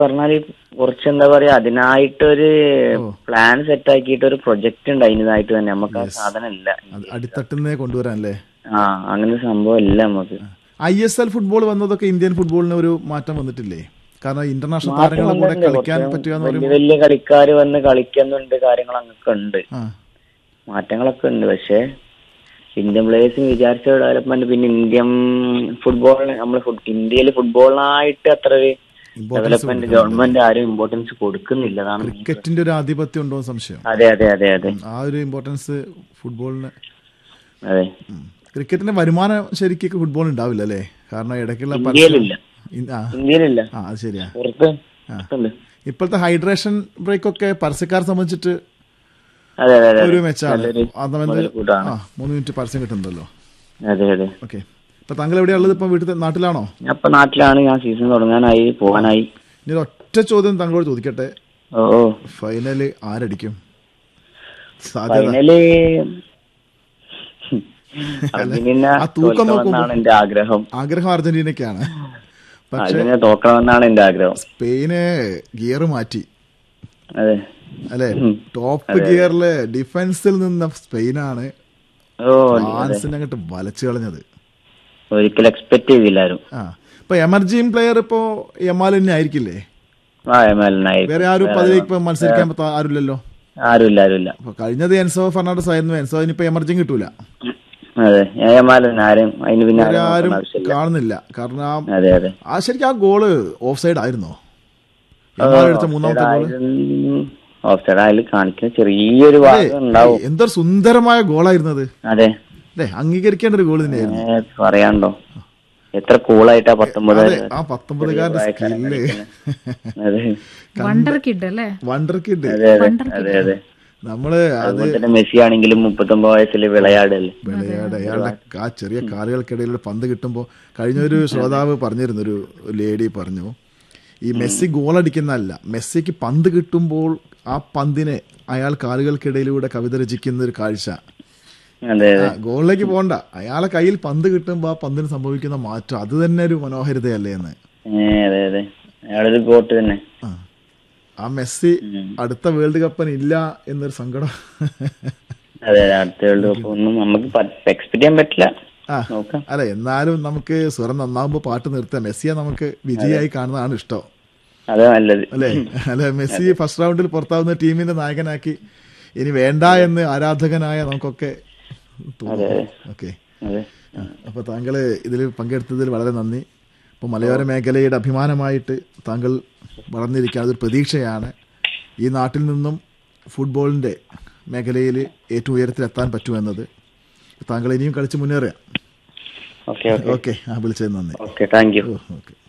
പറഞ്ഞാല് കുറച്ച് എന്താ പറയാ അതിനായിട്ടൊരു പ്ലാൻ സെറ്റ് ആക്കിയിട്ട് ഒരു പ്രൊജക്ട് ഉണ്ട് അതിനതായിട്ട് തന്നെ നമുക്ക് ആ സാധനം ഇല്ല അത് അടിത്തട്ടുന്നേ കൊണ്ടുവരാനല്ലേ ആ അങ്ങനെ ഒരു സംഭവം ഇല്ല നമുക്ക് ഐ എസ് എൽ ഫുട്ബോൾ വന്നതൊക്കെ ഇന്ത്യൻ ഫുട്ബോളിന് ഒരു മാറ്റം വന്നിട്ടില്ലേ കാരണം ഇന്റർനാഷണൽ താരങ്ങളുടെ കൂടെ കളിക്കാൻ പറ്റുക എന്ന് വലിയ പറയുമ്പോൾ വലിയ കളിക്കാര് വന്ന് കളിക്കുന്നുണ്ട് കാര്യങ്ങൾ അങ്ങൊക്കെ ഉണ്ട് ആ മാറ്റങ്ങളൊക്കെ ഉണ്ട് പക്ഷെ ഇന്ത്യൻ പ്ലേയേഴ്സിന് വിചാരിച്ച ഡെവലപ്മെന്റ് പിന്നെ ഇന്ത്യൻ ഫുട്ബോളിന് നമ്മൾ ഇന്ത്യയിൽ ഫുട്ബോളിനായിട്ട് അത്ര ഒരു ഡെവലപ്മെന്റ് ഗവൺമെന്റ് ആരും ഇമ്പോർട്ടൻസ് കൊടുക്കുന്നില്ല അതാണ് main ക്രിക്കറ്റിന്റെ ഒരു ആധിപത്യം ഉണ്ടോ എന്ന് സംശയം അതെ അതെ അതെ അതെ ആ ഒരു ഇമ്പോർട്ടൻസ് ഫുട്ബോളിന് അതെ ഉം. ക്രിക്കറ്റിന്റെ വരുമാനം ശരിക്കും ഫുട്ബോൾ ഉണ്ടാവില്ല അല്ലേ കാരണം ഇടയ്ക്കുള്ള പരസ്യം- ഇന്ത്യയിലില്ല ഇൻ- ആ ഇന്ത്യയിലില്ല ആ അത് ശരിയാ പുറത്ത് പുറത്തുണ്ട് ഇപ്പോഴത്തെ ഹൈഡ്രേഷൻ ബ്രേക്ക് ഒക്കെ പരസ്യക്കാരെ സംബന്ധിച്ചിട്ട് അതെ അതെ അതെ ഒരു മെച്ചാണ് നല്ലൊരു അത് നമ്മൾ മുതൽക്കൂട്ടാണ്. ആ മൂന്ന് മിനിറ്റ് പരസ്യം കിട്ടുന്നുണ്ടല്ലോ അതെ അതെ ഓക്കെ ഇപ്പൊ താങ്കൾ എവിടെയാ ഉള്ളത് ഇപ്പൊ വീട്ടിൽ നാട്ടിലാണോ ഞാൻ ഇപ്പൊ നാട്ടിലാണ് ഞാൻ സീസൺ തുടങ്ങാനായി പോകാനായി ഇനി ഒരു ഒറ്റ ചോദ്യം താങ്കളോട് ചോദിക്കട്ടെ ഓ ഓ ഫൈനല് ആരടിക്കും സാധ്യത ഫൈനല് അർജന്റീന ആ തൂക്കം നോക്കുമ്പോ- തോൽക്കണമെന്നാണ് എന്റെ ആഗ്രഹം ആഗ്രഹം അർജന്റീനയ്ക്കാണ് പക്ഷെ അർജന്റീന തോക്കണമെന്നാണ് എന്റെ ആഗ്രഹം സ്പെയിന് ഗിയർ മാറ്റി അതെ അല്ലെ ടോപ്പ് ഗിയറില് ഡിഫൻസിൽ നിന്ന സ്പെയിനാണ് ഓ ഫ്രാൻസിനെ അങ്ങോട്ട് വലച്ചു കളഞ്ഞത് ഒരിക്കലും എക്സ്പെക്ട് ചെയ്തില്ലാരും ആ ഇപ്പൊ എമർജിങ് പ്ലെയർ ഇപ്പോ യമാൽ തന്നെ ആയിരിക്കില്ലേ ആ എമലിനായി വേറെ ആരും ഇപ്പൊ അതിലേക്ക് ഇപ്പൊ മത്സരിക്കാൻ പറ്റാ ആരുമില്ലല്ലോ ആരുമില്ല ആരുമില്ല അപ്പൊ കഴിഞ്ഞത് എൻസോ ഫെർണാണ്ടസ് ആയിരുന്നു എൻസോ ഇനിയിപ്പോ എമർജിങ് കിട്ടൂല അതെ എമാലിന് ആരും അതിന് പിന്നെ വേറെ ആരും ആരും നോക്കേണ്ട ആവശ്യമില്ല കാണുന്നില്ല കാരണം ആ അതെ അതെ ആ ശരിക്കും ആ ഗോള് ഓഫ് സൈഡ് ആയിരുന്നോ യമാൽ അടിച്ച മൂന്നാമത്തെ ഗോള് ഓഫ് സൈഡ് അതിൽ കാണിക്കുന്ന ചെറിയൊരു ഭാഗം ഉണ്ടാവും എന്തൊരു സുന്ദരമായ ഗോളായിരുന്നത് അതെ അല്ലേ അംഗീകരിക്കേണ്ട ഒരു ഗോൾ തന്നെയായിരുന്നു ഏ, പറയാണ്ടോ എത്ര കൂളായിട്ടാ പത്തൊമ്പത് അതെ ആ പത്തൊമ്പതുകാരുടെ സ്കില്ല് അതെ വണ്ടർ കിഡ് അല്ലേ വണ്ടർ കിഡ് അതെ അതെ അതെ അതെ നമ്മള് അത് അതുപോലെ തന്നെ മെസ്സി ആണെങ്കിലും മുപ്പത്തൊമ്പത് വയസ്സിൽ വിളയാടല്ലേ വിളയാട് അയാളുടെ ആ ചെറിയ കാലുകൾക്കിടയിൽ ഒരു പന്ത് കിട്ടുമ്പോൾ കഴിഞ്ഞൊരു ശ്രോതാവ് പറഞ്ഞിരുന്നു ഒരു ലേഡി പറഞ്ഞു ഈ മെസ്സി ഗോൾ അടിക്കുന്നതല്ല മെസ്സിക്ക് പന്ത് കിട്ടുമ്പോൾ ആ പന്തിനെ അയാൾ കാലുകൾക്കിടയിലൂടെ കവിത രചിക്കുന്ന ഒരു കാഴ്ച അതെ ആ, ഗോളിലേക്ക് പോകണ്ട അയാളെ കയ്യിൽ പന്ത് കിട്ടുമ്പോൾ ആ പന്തിന് സംഭവിക്കുന്ന മാറ്റം അത് തന്നെ ഒരു മനോഹരിതയല്ലേ എന്ന് ഏ, അതെ അതെ അയാളൊരു ഗോട്ട് തന്നെ ആ. ആ മെസ്സി അടുത്ത വേൾഡ് കപ്പിന് ഇല്ല എന്നൊരു സങ്കടം അതെ അതെ അടുത്ത വേൾഡ് കപ്പ് ഒന്നും നമുക്ക് എക്സ്പെക്ട് ചെയ്യാൻ പറ്റില്ല ആ നോക്കാം അല്ല എന്നാലും നമുക്ക് സ്വരം നന്നാവുമ്പോൾ പാട്ട് നിർത്താം മെസ്സിയെ നമുക്ക് വിജയായി കാണുന്നതാണ് ഇഷ്ടം അതാ നല്ലത് അല്ലേ അല്ലെ മെസ്സി ഫസ്റ്റ് റൗണ്ടിൽ പുറത്താവുന്ന ടീമിന്റെ നായകനാക്കി ഇനി വേണ്ട എന്ന് ആരാധകനായ നമുക്കൊക്കെ തോന്നുന്നു ഓക്കെ അതെ അപ്പൊ താങ്കള് ഇതിൽ പങ്കെടുത്തതിൽ വളരെ നന്ദി ഇപ്പൊ മലയോര മേഖലയുടെ അഭിമാനമായിട്ട് താങ്കൾ വളർന്നിരിക്കുക അതൊരു പ്രതീക്ഷയാണ് ഈ നാട്ടിൽ നിന്നും ഫുട്ബോളിന്റെ മേഖലയിൽ ഏറ്റവും ഉയരത്തിലെത്താൻ പറ്റുമെന്നത് താങ്കൾ ഇനിയും കളിച്ച് മുന്നേറുക ഓക്കെ ഓക്കെ ഓക്കെ ആ വിളിച്ചത് നന്ദി ഓക്കെ താങ്ക് യു ഓക്കെ